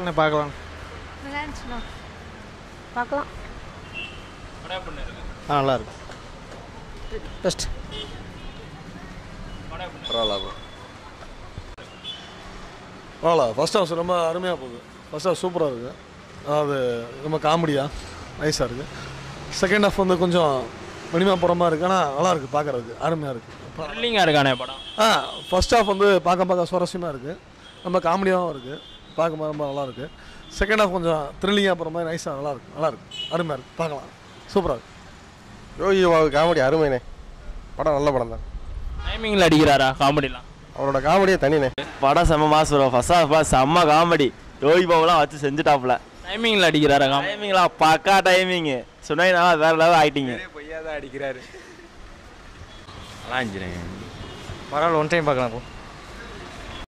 இருக்குன்னு பார்க்கலாம் நல்லா இருந்துச்சுண்ணா பார்க்கலாம் ஆ நல்லா இருக்கு பெஸ்ட் பரவாயில்ல bro. பரவாயில்ல ஃபர்ஸ்ட் ஹாஃப் ரொம்ப அருமையாக போகுது ஃபர்ஸ்ட் ஹாஃப் சூப்பராக இருக்குது அது ரொம்ப காமெடியாக நைஸாக இருக்குது செகண்ட் ஹாஃப் வந்து கொஞ்சம் மினிமம் போகிற மாதிரி இருக்குது ஆனால் நல்லா இருக்குது பார்க்குறதுக்கு அருமையாக இருக்குது த்ரில்லிங்காக இருக்கானே படம் ஆ ஃபர்ஸ்ட் ஹாஃப் வந்து பார்க்க பார்க்க சுவாரஸ்யமாக இருக்குது ரொம்ப காமெடியாகவும் இருக்குது பார்க்க ரொம்ப நல்லா இருக்குது செகண்ட் ஹாஃப் கொஞ்சம் த்ரில்லிங்காக போகிற மாதிரி நைஸாக நல்லா இருக்கு நல்லா இருக்கு அருமையாக இருக்குது பார்க்கலாம் சூப்பராக இருக்குது யோகி பாபு காமெடி அருமைண்ணே படம் நல்ல படம் தான் டைமிங்கில் அடிக்கிறாரா காமெடிலாம் அவரோட காமெடியே தனிண்ணே படம் செம்ம மாஸ் ப்ரோ ஃபர்ஸ்ட் ஹாஃப் செம்ம காமெடி யோகி பாபுலாம் வச்சு செஞ்சுட்டாப்புல டைமிங்கில் அடிக்கிறாரா காமெடி டைமிங்லாம் பக்கா டைமிங் சொன்னீங்கன்னா வேற லெவல் ஆயிட்டீங்க பொய்யா தான் அடிக்கிறாரு நல்லா இருந்துச்சுங்க பரவாயில்ல ஒன் டைம் பார்க்கலாம்